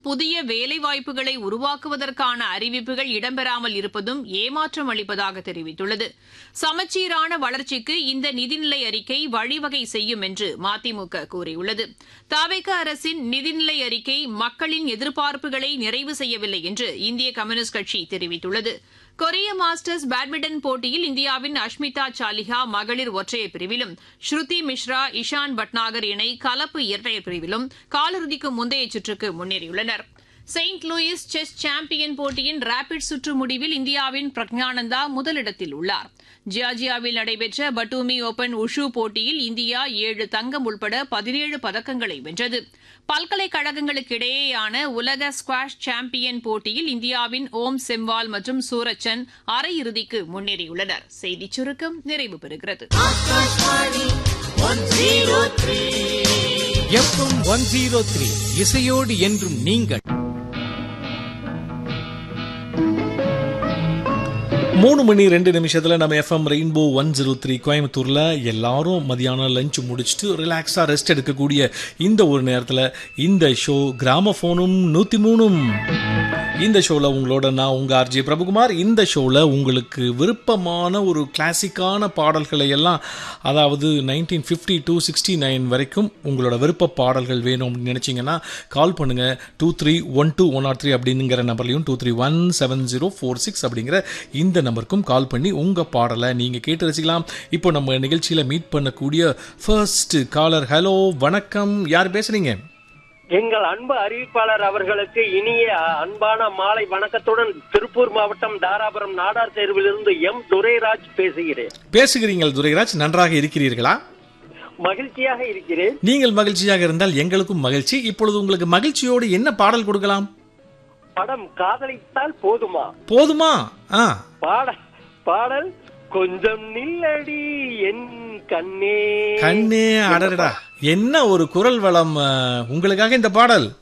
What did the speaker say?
புதிய வேலைவாய்ப்புகளை உருவாக்குவதற்கான அறிவிப்புகள் இடம்பெறாமல் இருப்பதும் ஏமாற்றம் அளிப்பதாக தெரிவித்துள்ளது சமச்சீரான வளர்ச்சிக்கு இந்த நிதிநிலை அறிக்கை வழிவகை செய்யும் என்று மதிமுக கூறியுள்ளது தவிக அரசின் நிதிநிலை அறிக்கை மக்களின் எதிர்பார்ப்புகளை நிறைவு செய்யவில்லை என்று இந்திய கம்யூனிஸ்ட் கட்சி தெரிவித்துள்ளது கொரிய மாஸ்டர்ஸ் பேட்மிண்டன் போட்டியில் இந்தியாவின் அஷ்மிதா சாலிஹா மகளிர் ஒற்றையர் பிரிவிலும் ஸ்ருதி மிஸ்ரா இஷான் பட்நாகர் இணை கலப்பு இரட்டையர் பிரிவிலும் காலிறுதிக்கு முந்தைய சுற்றுக்கு முன்னேறியுள்ளனர் செயின்ட் லூயிஸ் செஸ் சாம்பியன் போட்டியின் ரேபிட் சுற்று முடிவில் இந்தியாவின் பிரக்ஞானந்தா முதலிடத்தில் உள்ளார் ஜியார்ஜியாவில் நடைபெற்ற பட்டூமி ஓபன் உஷு போட்டியில் இந்தியா ஏழு தங்கம் உட்பட பதினேழு பதக்கங்களை வென்றது பல்கலைக்கழகங்களுக்கு இடையேயான உலக ஸ்குவாஷ் சாம்பியன் போட்டியில் இந்தியாவின் ஓம் செம்வால் மற்றும் சூரச்சன் அரையிறுதிக்கு முன்னேறியுள்ளனர் செய்திச் சுருக்கம் நிறைவு பெறுகிறது எஃப்எம் ஒன் ஜீரோ த்ரீ இசையோடு என்றும் நீங்கள் மூணு மணி ரெண்டு நிமிஷத்துல நம்ம FM rainbow one zero three கோயம்புத்தூர்ல எல்லாரும் மதியானம் லஞ்ச் முடிச்சுட்டு ரிலாக்ஸா ரெஸ்ட் எடுக்கக்கூடிய இந்த ஒரு நேரத்துல இந்த ஷோ கிராமபோனும் நூத்தி மூணும் இந்த ஷோல உங்களோட நான் உங்க ஆர்ஜே பிரபுகுமார் இந்த ஷோல உங்களுக்கு விருப்பமான ஒரு கிளாசிக்கான பாடல்களை எல்லாம் அதாவது nineteen fifty to sixty nine வரைக்கும் உங்களோட விருப்ப பாடல்கள் வேணும் அப்படின்னு நினைச்சீங்கன்னா கால் பண்ணுங்க two three one two one or three அப்படிங்கிற நம்பர்லையும் two three one seven zero four six அப்படிங்கிற இந்த நம்பருக்கும் கால் பண்ணி உங்க பாடலை நீங்க கேட்டு ரசிக்கலாம் இப்போ நம்ம நிகழ்ச்சியில மீட் பண்ணக்கூடிய ஃபர்ஸ்ட் காலர் ஹலோ வணக்கம் யார் பேசுறீங்க எங்கள் அன்பு அறிவிப்பாளர் அவர்களுக்கு இனிய அன்பான மாலை வணக்கத்துடன் திருப்பூர் மாவட்டம் தாராபுரம் நாடார் தேர்விலிருந்து எம் துரைராஜ் பேசுகிறேன் பேசுகிறீங்கள் துரைராஜ் நன்றாக இருக்கிறீர்களா மகிழ்ச்சியாக இருக்கிறேன் நீங்கள் மகிழ்ச்சியாக இருந்தால் எங்களுக்கும் மகிழ்ச்சி இப்பொழுது உங்களுக்கு மகிழ்ச்சியோடு என்ன பாடல் கொடுக்கலாம் படம் காதலித்தால் போதுமா போதுமா ஆ பாட பாடல் கொஞ்சம் நில்லடி என் கண்ணே கண்ணே அடடா என்ன ஒரு குரல் வளம் அஹ், உங்களுக்காக இந்த பாடல்